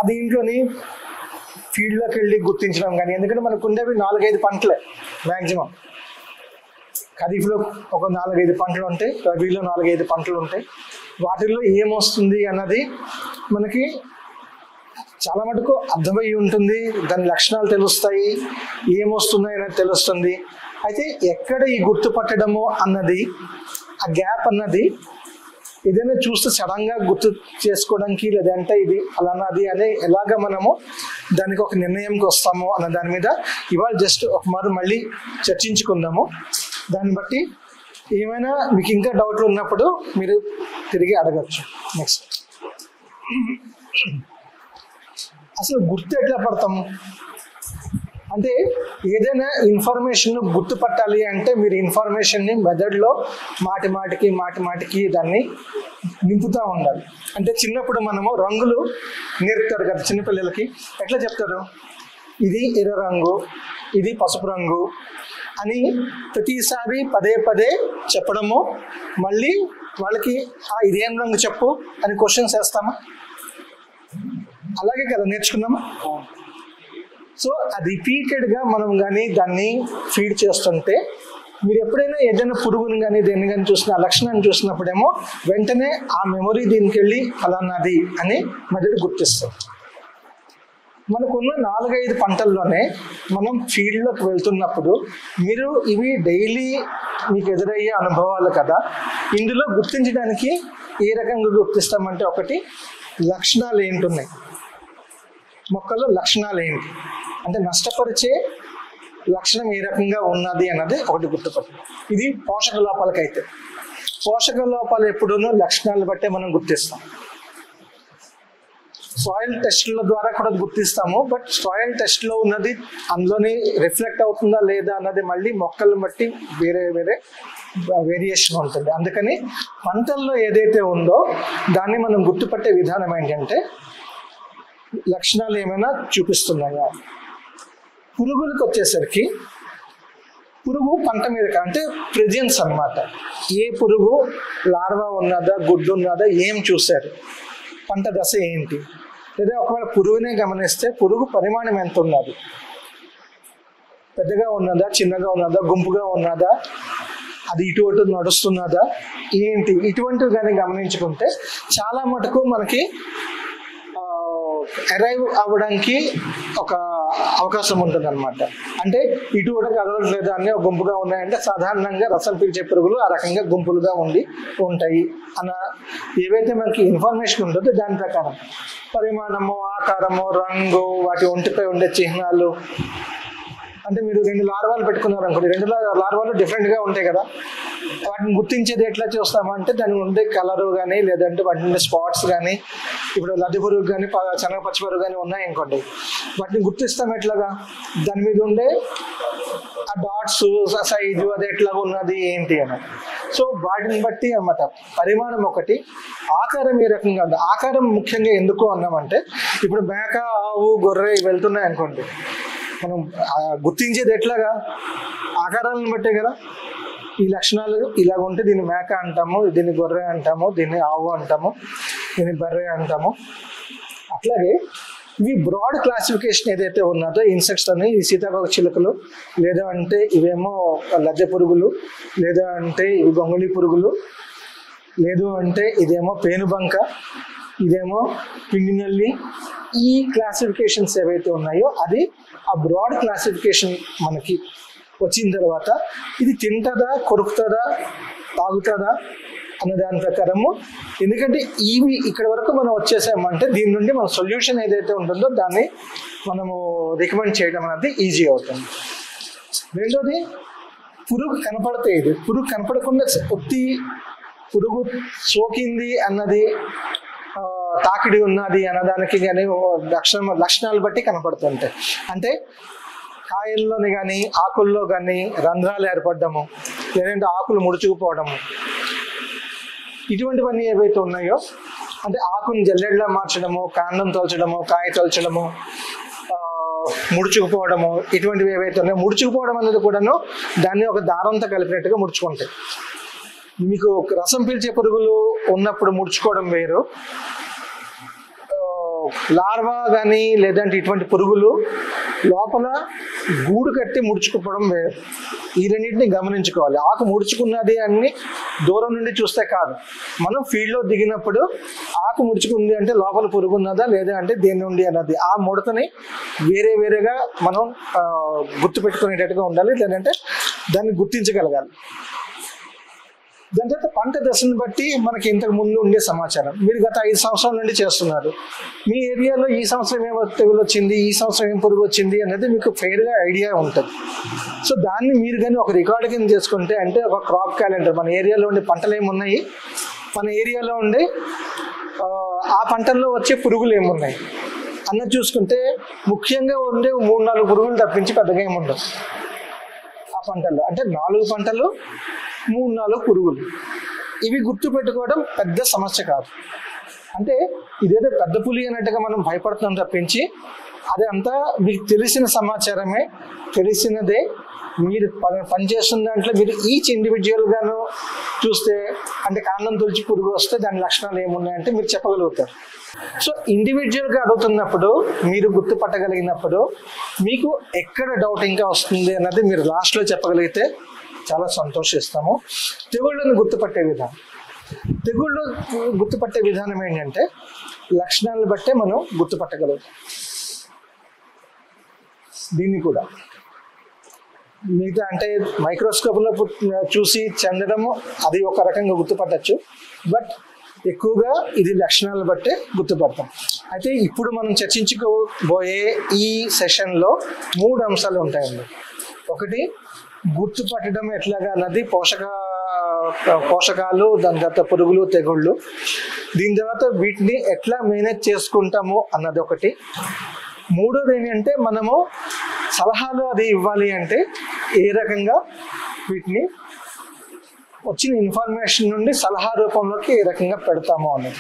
ఆ దీంట్లోని ఫీల్డ్లోకి వెళ్ళి గుర్తించడం కానీ ఎందుకంటే మనకు ఉండేవి నాలుగైదు పంటలే మ్యాక్సిమం ఖరీఫ్లో ఒక నాలుగైదు పంటలు ఉంటాయి రబీలో నాలుగైదు పంటలు ఉంటాయి వాటిల్లో ఏమొస్తుంది అన్నది మనకి చాలా మటుకు అర్థమై ఉంటుంది దాని లక్షణాలు తెలుస్తాయి ఏమొస్తున్నాయి అనేది తెలుస్తుంది అయితే ఎక్కడ ఈ గుర్తుపట్టడము అన్నది ఆ గ్యాప్ అన్నది ఏదైనా చూస్తే సడన్ గా గుర్తు చేసుకోవడానికి లేదంటే ఇది అలానాది అని ఎలాగ మనము దానికి ఒక నిర్ణయంకి వస్తాము అన్న దాని మీద ఇవాళ జస్ట్ ఒక మారు మళ్ళీ చర్చించుకుందాము దాన్ని బట్టి ఏమైనా మీకు ఇంకా డౌట్లు ఉన్నప్పుడు మీరు తిరిగి అడగచ్చు నెక్స్ట్ అసలు గుర్తు ఎట్లా పడతాము అంటే ఏదైనా ఇన్ఫర్మేషన్ గుర్తుపట్టాలి అంటే మీరు ఇన్ఫర్మేషన్ని మెదడులో మాటి మాటికి మాటి మాటికి దాన్ని నింపుతూ ఉండాలి అంటే చిన్నప్పుడు మనము రంగులు నేర్పుతారు కదా చిన్నపిల్లలకి ఎట్లా చెప్తారు ఇది ఎర్ర రంగు ఇది పసుపు రంగు అని ప్రతిసారి పదే పదే చెప్పడము మళ్ళీ వాళ్ళకి "ఆ, ఇదేం రంగు చెప్పు అని క్వశ్చన్స్ వేస్తామా అలాగే కదా నేర్చుకున్నామా సో రిపీటెడ్గా మనం కానీ దాన్ని ఫీడ్ చేస్తుంటే మీరు ఎప్పుడైనా ఏదైనా పురుగుని కానీ దేన్ని కానీ చూసిన ఆ లక్షణాన్ని చూసినప్పుడేమో వెంటనే ఆ మెమొరీ దీనికి వెళ్ళి ఫలానాది అని మెదడు గుర్తిస్తుంది మనకున్న నాలుగైదు పంటల్లోనే మనం ఫీల్డ్లోకి వెళ్తున్నప్పుడు మీరు ఇవి డైలీ మీకు ఎదురయ్యే అనుభవాలు కదా ఇందులో గుర్తించడానికి ఏ రకంగా గుర్తిస్తామంటే ఒకటి లక్షణాలు ఏంటున్నాయి మొక్కలో లక్షణాలు ఏంటి అంటే నష్టపరిచే లక్షణం ఏ రకంగా ఉన్నది అన్నది ఒకటి గుర్తుపట్టు ఇది పోషక లోపాలకైతే పోషక లోపాలు ఎప్పుడూనూ లక్షణాలు బట్టే మనం గుర్తిస్తాం సాయిల్ టెస్ట్ల ద్వారా కూడా గుర్తిస్తాము బట్ సాయిల్ టెస్ట్లో ఉన్నది అందులోని రిఫ్లెక్ట్ అవుతుందా లేదా అన్నది మళ్ళీ మొక్కలను బట్టి వేరే వేరే వేరియేషన్ ఉంటుంది అందుకని పంటల్లో ఏదైతే ఉందో దాన్ని మనం గుర్తుపట్టే విధానం ఏంటంటే లక్షణాలు ఏమైనా చూపిస్తున్నాయా పురుగులకు వచ్చేసరికి పురుగు పంట మీద కా- అంటే ప్రెజెన్స్ అన్నమాట ఏ పురుగు లార్వా ఉన్నదా గుడ్డు ఉన్నదా ఏం చూశారు పంట దశ ఏంటి లేదా ఒకవేళ పురుగునే గమనిస్తే పురుగు పరిమాణం ఎంత ఉన్నది పెద్దగా ఉన్నదా చిన్నగా ఉన్నదా గుంపుగా ఉన్నదా అది ఇటు అటు నడుస్తున్నదా ఏంటి ఇటువంటివి కానీ గమనించుకుంటే చాలా మటుకు మనకి అరైవ్ అవ్వడానికి ఒక అవకాశం ఉంటుంది అనమాట అంటే ఇటు కూడా కదలట్లేదు అన్ని ఒక గుంపుగా ఉన్నాయంటే సాధారణంగా రసం పీల్చే పురుగులు ఆ రకంగా గుంపులుగా ఉండి ఉంటాయి అన్న ఏవైతే మనకి ఇన్ఫర్మేషన్ ఉంటుందో దాని ప్రకారం పరిమాణము ఆకారము రంగు వాటి ఒంటిపై ఉండే చిహ్నాలు అంటే మీరు రెండు లార్వాలు పెట్టుకున్నారు అనుకోండి రెండు లా- లార్వాలు different గా ఉంటాయి కదా వాటిని గుర్తించేది ఎట్లా చూస్తామంటే దాని ఉండే కలరు కానీ లేదంటే వాటి ఉండే స్పాట్స్ కానీ ఇప్పుడు లద్దె పురుగు కానీ శనగ పచ్చి పురుగు కానీ ఉన్నాయి అనుకోండి వాటిని గుర్తిస్తాం ఎట్లాగా దాని మీద ఉండే ఆ డాట్స్ సైజు అది ఎట్లా ఉన్నది ఏంటి అని సో వాటిని బట్టి అన్నమాట పరిమాణం ఒకటి ఆకారం ఏ రకంగా ఉంది ఆకారం ముఖ్యంగా ఎందుకు అన్నామంటే ఇప్పుడు మేక ఆవు గొర్రె ఇవి వెళ్తున్నాయి అనుకోండి మనం ఆ గుర్తించేది ఎట్లాగా ఆకారాలను బట్టే కదా ఈ లక్షణాలు ఇలాగ ఉంటే దీన్ని మేక అంటాము దీన్ని గొర్రె అంటాము దీన్ని ఆవు అంటాము దీన్ని బర్రె అంటాము అట్లాగే ఇవి బ్రాడ్ క్లాసిఫికేషన్ ఏదైతే ఉన్నదో ఇన్సెక్ట్స్ అని ఈ సీతాకోక చిలుకలు లేదా అంటే ఇవేమో లద్దె పురుగులు లేదా అంటే ఇవి గొంగళి పురుగులు లేదు అంటే ఇదేమో పేనుబంక ఇదేమో పిండి నల్లి ఈ క్లాసిఫికేషన్స్ ఏవైతే ఉన్నాయో అది ఆ బ్రాడ్ క్లాసిఫికేషన్ మనకి వచ్చిన తర్వాత ఇది తింటదా కొరుకుతుందా తాగుతుందా అన్న దాని ప్రకారము ఎందుకంటే ఇవి ఇక్కడ వరకు మనం వచ్చేసామంటే దీని నుండి మన సొల్యూషన్ ఏదైతే ఉంటుందో దాన్ని మనము రికమెండ్ చేయడం అనేది ఈజీ అవుతుంది రెండోది పురుగు కనపడితే ఇది పురుగు కనపడకుండా ఒత్తి పురుగు సోకింది అన్నది ఆ, తాకిడి ఉన్నది అన్నదానికి కానీ లక్షణం లక్షణాలు బట్టి కనపడుతుంటాయి అంటే కాయల్లోని కానీ ఆకుల్లో కానీ రంధ్రాలు ఏర్పడము లేదంటే ఆకులు ముడుచుకుపోవడము ఇటువంటివన్నీ ఏవైతే ఉన్నాయో అంటే ఆకుని జల్లెడలా మార్చడము కాండం తోల్చడము కాయ తోల్చడము ఆ, ముడుచుకుపోవడము ఇటువంటివి ఏవైతే ఉన్నాయో ముడుచుకుపోవడం అనేది కూడాను దాన్ని ఒక దారంతో కలిపినట్టుగా ముడుచుకుంటాయి మీకు రసం పీల్చే పురుగులు ఉన్నప్పుడు ముడుచుకోవడం వేరు ఆ, లార్వా కానీ లేదంటే ఇటువంటి పురుగులు లోపల గూడు కట్టి ముడుచుకుపోవడం వేరు ఈ రెండింటిని గమనించుకోవాలి ఆకు ముడుచుకున్నది అని దూరం నుండి చూస్తే కాదు మనం ఫీల్డ్లో దిగినప్పుడు ఆకు ముడుచుకుంది అంటే లోపల పురుగు ఉన్నదా లేదా అంటే దేని నుండి అన్నది ఆ ముడతని వేరే వేరేగా మనం ఆ, గుర్తుపెట్టుకునేటట్టుగా ఉండాలి లేదంటే దాన్ని గుర్తించగలగాలి దాని తర్వాత పంట దశను బట్టి మనకి ఇంతకు ముందు ఉండే సమాచారం మీరు గత ఐదు సంవత్సరాల నుండి చేస్తున్నారు మీ ఏరియాలో ఈ సంవత్సరం ఏం తెగులు వచ్చింది ఈ సంవత్సరం ఏం పురుగు వచ్చింది అనేది మీకు ఫెయిర్గా ఐడియా ఉంటుంది సో దాన్ని మీరు కానీ ఒక రికార్డు కింద చేసుకుంటే అంటే ఒక క్రాప్ క్యాలెండర్ మన ఏరియాలో ఉండే పంటలు ఏమున్నాయి మన ఏరియాలో ఉండే ఆ, ఆ పంటల్లో వచ్చే పురుగులు ఏమున్నాయి అన్నది చూసుకుంటే ముఖ్యంగా ఉండే మూడు నాలుగు పురుగులు తప్పించి పెద్దగా ఏముండవు ఆ పంటల్లో అంటే నాలుగు పంటలు మూడు నాలుగు పురుగులు ఇవి గుర్తు పెట్టుకోవడం పెద్ద సమస్య కాదు అంటే ఇదేదో పెద్ద పులి అన్నట్టుగా మనం భయపడుతున్నాం తప్పించి అది అంతా మీకు తెలిసిన సమాచారమే తెలిసినదే మీరు పని పనిచేస్తున్న దాంట్లో మీరు ఈచ్ ఇండివిజువల్ గాను చూస్తే అంటే కాండం తులిచి పురుగు వస్తే దాని లక్షణాలు ఏమున్నాయంటే మీరు చెప్పగలుగుతారు సో ఇండివిజువల్గా అడుగుతున్నప్పుడు మీరు గుర్తుపట్టగలిగినప్పుడు మీకు ఎక్కడ డౌట్ ఇంకా వస్తుంది అన్నది మీరు లాస్ట్లో చెప్పగలిగితే చాలా సంతోషిస్తాము తెగుళ్ళని గుర్తుపట్టే విధానం తెగుళ్ళు గుర్తుపట్టే విధానం ఏంటంటే లక్షణాలను బట్టే మనం గుర్తుపట్టగలుగుతాం దీన్ని కూడా మిగతా అంటే మైక్రోస్కోప్లో చూసి చెందడము అది ఒక రకంగా గుర్తుపట్టచ్చు బట్ ఎక్కువగా ఇది లక్షణాలను బట్టే గుర్తుపడతాం అయితే ఇప్పుడు మనం చర్చించుకోబోయే ఈ సెషన్లో మూడు అంశాలు ఉంటాయండి ఒకటి గుర్తుపట్టడం ఎట్లాగా అన్నది పోషక పోషకాలు దాని తర్వాత పురుగులు తెగుళ్ళు దీని తర్వాత వీటిని ఎట్లా మేనేజ్ చేసుకుంటాము అన్నది ఒకటి మూడోది ఏంటంటే మనము సలహాలు అది ఇవ్వాలి అంటే ఏ రకంగా వీటిని వచ్చిన ఇన్ఫర్మేషన్ నుండి సలహా రూపంలోకి ఏ రకంగా పెడతాము అన్నది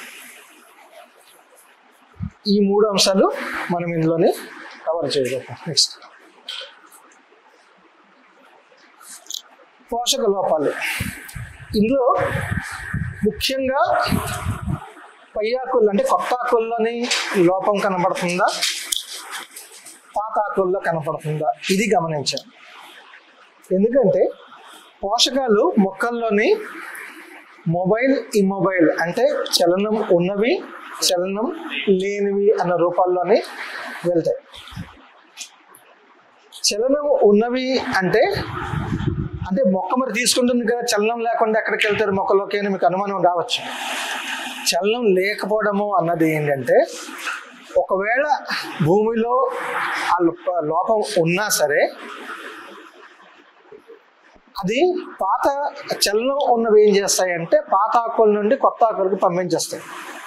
ఈ మూడు అంశాలు మనం ఇందులోనే కవర్ చేయగలుగుతాం నెక్స్ట్ పోషక లోపాలు ఇందులో ముఖ్యంగా పై ఆకులు అంటే కొత్త ఆకుల్లోని లోపం కనబడుతుందా పాత ఆకుల్లో కనపడుతుందా ఇది గమనించాలి ఎందుకంటే పోషకాలు మొక్కల్లోని మొబైల్ ఇమ్మొబైల్ అంటే చలనం ఉన్నవి చలనం లేనివి అన్న రూపాల్లోనే వెళ్తాయి చలనం ఉన్నవి అంటే అంటే మొక్క మరి తీసుకుంటుంది కదా చలనం లేకుండా ఎక్కడికి వెళ్తారు మొక్కలోకి అని మీకు అనుమానం రావచ్చు చలనం లేకపోవడము అన్నది ఏంటంటే ఒకవేళ భూమిలో ఆ లోప- లోపం ఉన్నా సరే అది పాత చలనం ఉన్నవి ఏం చేస్తాయంటే పాత ఆకుల నుండి కొత్త ఆకులకు పంపించేస్తాయి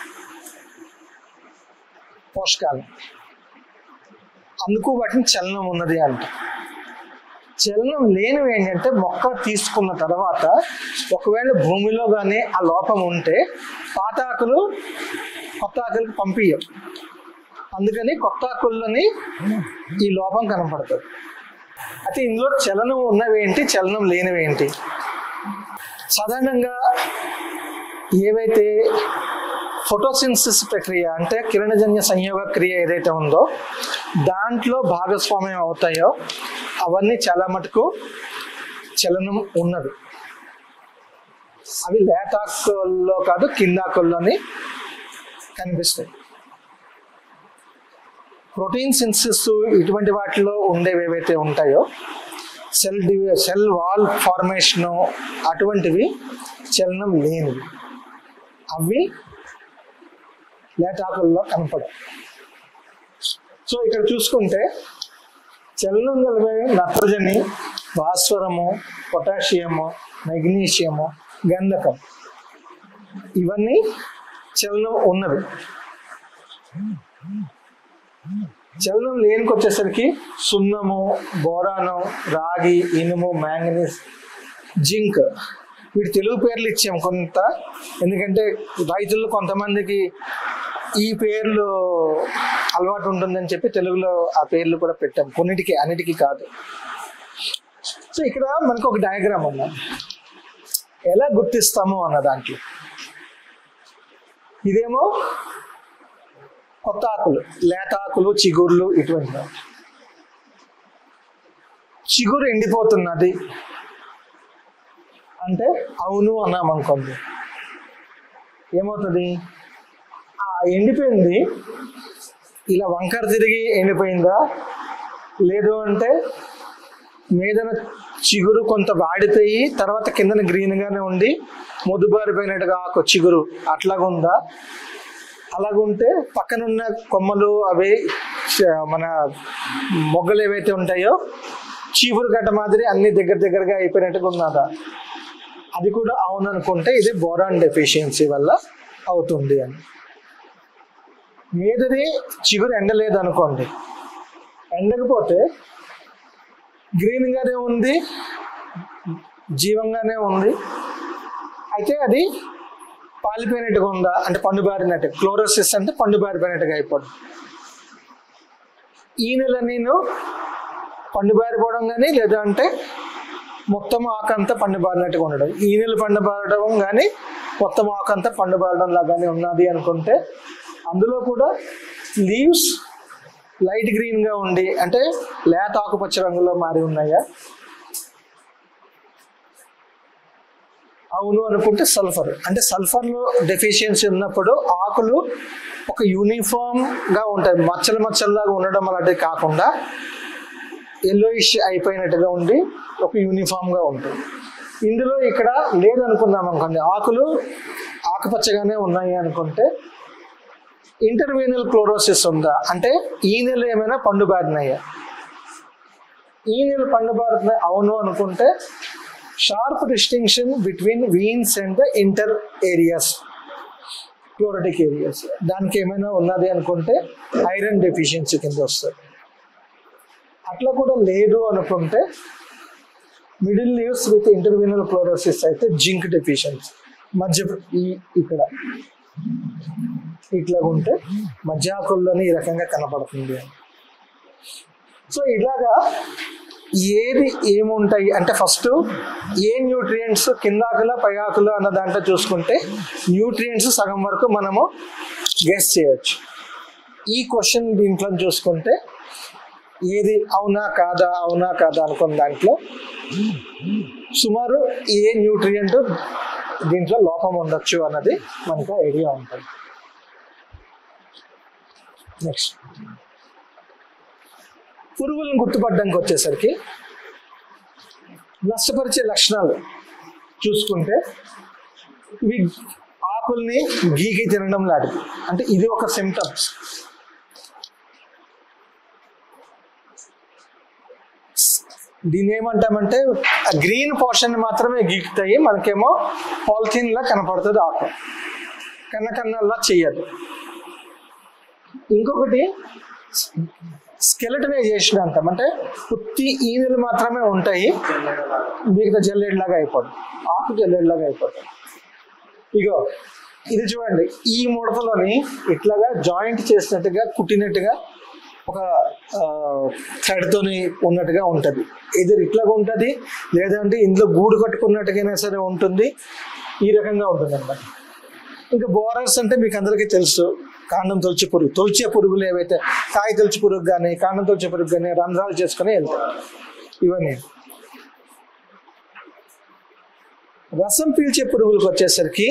పోషకాలు అందుకు వాటిని చలనం ఉన్నది అంట చలనం లేనివి ఏంటంటే మొక్క తీసుకున్న తర్వాత ఒకవేళ భూమిలో కానీ ఆ లోపం ఉంటే పాత ఆకులు కొత్త ఆకులకు పంపించవు అందుకని కొత్త ఆకుల్లోని ఈ లోపం కనపడుతుంది అయితే ఇందులో చలనం ఉన్నవి ఏంటి చలనం లేనివి ఏంటి సాధారణంగా ఏవైతే ఫోటోసిన్సిస్ ప్రక్రియ అంటే కిరణజన్య సంయోగ క్రియ ఏదైతే ఉందో దాంట్లో భాగస్వామ్యం అవుతాయో అవన్నీ చాలా మటుకు చలనం ఉన్నవి అవి లేతాకుల్లో కాదు కిందాకుల్లోని కనిపిస్తాయి ప్రోటీన్ సిన్సిస్ ఇటువంటి వాటిలో ఉండేవి ఏవైతే ఉంటాయో సెల్ డివి సెల్ వాల్ ఫార్మేషను అటువంటివి చలనం లేనివి అవి లేటాకుల్లో కనపడవు సో ఇక్కడ చూసుకుంటే చలనం కలిగే నత్రజని భాస్వరము పొటాషియము మెగ్నీషియము గంధకం ఇవన్నీ చలనం ఉన్నవి చలనం లేనికి వచ్చేసరికి సున్నము బోరాను రాగి ఇనుము మ్యాంగనీస్ జింక్ వీటి తెలుగు పేర్లు ఇచ్చాం కొంత ఎందుకంటే రైతులు కొంతమందికి ఈ పేర్లు అలవాటు ఉంటుందని చెప్పి తెలుగులో ఆ పేర్లు కూడా పెట్టాం కొన్నిటికి అన్నిటికీ కాదు సో ఇక్కడ మనకు ఒక డయాగ్రామ్ ఉన్నది ఎలా గుర్తిస్తాము అన్న దాంట్లో ఇదేమో కొత్త ఆకులు లేత ఆకులు చిగుర్లు ఇటువంటి చిగురు ఎండిపోతున్నది అంటే అవును అన్నాం అనుకోండి ఏమవుతుంది ఆ ఎండిపోయింది ఇలా వంకర తిరిగి ఎండిపోయిందా లేదు అంటే మీదన చిగురు కొంత వాడిపోయి తర్వాత కిందన గ్రీన్ గానే ఉండి ముదుబారిపోయినట్టుగా ఆకు చిగురు అట్లాగా ఉందా అలాగుంటే పక్కనున్న కొమ్మలు అవి చ- మన మొగ్గలు ఏవైతే ఉంటాయో చీపురు గడ్డ మాదిరి అన్ని దగ్గర దగ్గరగా అయిపోయినట్టుగా ఉన్నదా అది కూడా అవును అనుకుంటే ఇది బోరాన్ డెఫిషియన్సీ వల్ల అవుతుంది అని మీదది చిగురు ఎండలేదు అనుకోండి ఎండకపోతే గ్రీన్ గానే ఉంది జీవంగానే ఉంది అయితే అది పాలిపోయినట్టుగా ఉందా అంటే పండు బారినట్టు క్లోరోసిస్ అంటే పండు బారిపోయినట్టుగా అయిపోతుంది ఈ నెల నేను పండు బారిపోవడం కానీ లేదా అంటే మొత్తం ఆకంతా పండు బారినట్టుగా ఉండడం ఈ నెల పండు బారడం కానీ మొత్తం ఆకంతా పండు బారడం లాగానే ఉన్నది అనుకుంటే అందులో కూడా లీవ్స్ లైట్ గ్రీన్ గా ఉండి అంటే లేత ఆకుపచ్చ రంగులో మారి ఉన్నాయా అవును అనుకుంటే సల్ఫర్ అంటే సల్ఫర్ లో డెఫిషియన్సీ ఉన్నప్పుడు ఆకులు ఒక యూనిఫామ్ గా ఉంటాయి మచ్చలు మచ్చల్లాగా ఉండడం అలాంటివి కాకుండా ఎల్లోయిష్ అయిపోయినట్టుగా ఉండి ఒక యూనిఫామ్ గా ఉంటుంది ఇందులో ఇక్కడ లేదనుకుందాం అనుకోండి ఆకులు ఆకుపచ్చగానే ఉన్నాయి అనుకుంటే ఇంటర్వీనల్ క్లోరోసిస్ ఉందా అంటే ఈ నెల ఏమైనా పండు బారినాయా ఈ నెల పండు బారుతున్నాయి అవును అనుకుంటే sharp distinction between veins and the inter areas chlorotic areas దానికి ఏమైనా ఉన్నది అనుకుంటే ఐరన్ డెఫిషియన్సీ కింద వస్తుంది అట్లా కూడా లేదు అనుకుంటే middle leaves with interveinal chlorosis అయితే జింక్ డెఫిషియన్సీ మధ్య ఈ ఇక్కడ ఇట్లా ఉంటే మధ్య ఆకుల్లోనే ఈ రకంగా కనపడుతుంది అని సో ఇలాగా ఏది ఏముంటాయి అంటే ఫస్ట్ ఏ న్యూట్రియంట్స్ కింద ఆకుల పై ఆకులు అన్న దాంట్లో చూసుకుంటే న్యూట్రియంట్స్ సగం వరకు మనము గెస్ చేయొచ్చు ఈ క్వశ్చన్ దీంట్లో చూసుకుంటే ఏది అవునా కాదా అవునా కాదా అనుకున్న దాంట్లో సుమారు ఏ న్యూట్రియంట్ దీంట్లో లోపం ఉండొచ్చు అన్నది మనకు ఐడియా ఉంటుంది నెక్స్ట్ పురుగులను గుర్తుపడడానికి వచ్చేసరికి నష్టపరిచే లక్షణాలు చూసుకుంటే ఇవి ఆకుల్ని గీకి తినడం లాంటిది అంటే ఇది ఒక సిమ్టమ్స్ దీన్ని ఏమంటామంటే గ్రీన్ పోర్షన్ మాత్రమే గీకుతాయి మనకేమో పాలిథిన్ లా కనపడుతుంది ఆకు కన్న కన్నల్లా చెయ్యదు ఇంకొకటి స్కెలటనైజేషన్ అంటాం అంటే పుత్తి ఈనెలు మాత్రమే ఉంటాయి మిగతా జల్లెడ్లాగా అయిపోతుంది ఆకు జల్లెడ్లాగా అయిపోతుంది ఇగో ఇది చూడండి ఈ ముడతలోని ఇట్లాగా జాయింట్ చేసినట్టుగా కుట్టినట్టుగా ఒక థ్రెడ్తోని ఉన్నట్టుగా ఉంటుంది ఇది ఇట్లాగా ఉంటుంది లేదంటే ఇందులో గూడు కట్టుకున్నట్టుగైనా సరే ఉంటుంది ఈ రకంగా ఉంటుంది అన్నమాట ఇంకా బోరర్స్ అంటే మీకు అందరికీ తెలుసు కాండం తొలిచే పురుగు తొలిచే పురుగులు ఏవైతే కాయ తొలిచే పురుగు కానీ కాండం తొలిచే పురుగు కానీ రంధ్రాలు చేసుకుని వెళ్తాయి ఇవన్నీ రసం పీల్చే పురుగులకు వచ్చేసరికి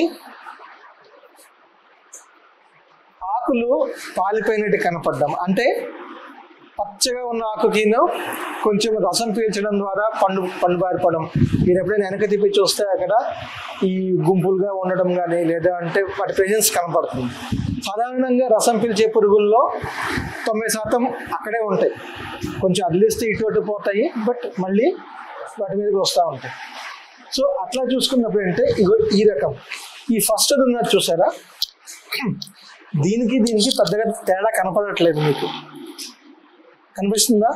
ఆకులు పాలిపోయినట్టు కనపడ్డాం అంటే పచ్చగా ఉన్న ఆకుకిను కొంచెం రసం పీల్చడం ద్వారా పండు పండు బారిపడడం మీరు ఎప్పుడైనా వెనక తిప్పి చూస్తే అక్కడ ఈ గుంపులుగా ఉండడం కానీ లేదా అంటే వాటి ప్రెజెన్స్ కనపడుతుంది సాధారణంగా రసం పీల్చే పురుగుల్లో తొంభై శాతం అక్కడే ఉంటాయి కొంచెం అదిలిస్తే ఇటు అటు పోతాయి బట్ మళ్ళీ వాటి మీదకి వస్తూ ఉంటాయి సో అట్లా చూసుకున్నప్పుడు అంటే ఇగో ఈ రకం ఈ ఫస్ట్ అది ఉన్నది చూసారా దీనికి దీనికి పెద్దగా తేడా కనపడట్లేదు మీకు కనిపిస్తుందా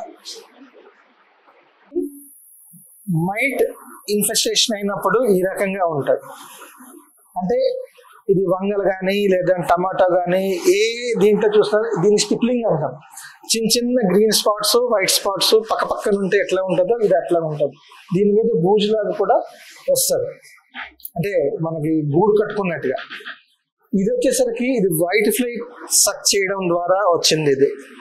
మైట్ ఇన్ఫెస్టేషన్ అయినప్పుడు ఈ రకంగా ఉంటుంది అంటే ఇది వంగలు కానీ లేదా టమాటో కానీ ఏ దీంట్లో చూసినా దీన్ని స్టిప్లింగ్ అంటాం చిన్న చిన్న గ్రీన్ స్పాట్స్ వైట్ స్పాట్స్ పక్క పక్కన ఉంటే ఎట్లా ఉంటుందో ఇది అట్లా ఉంటుంది దీని మీద బూజులాగా కూడా వస్తుంది అంటే మనకి గూడు కట్టుకున్నట్టుగా ఇది వచ్చేసరికి ఇది వైట్ ఫ్లై సక్ చేయడం ద్వారా వచ్చింది ఇది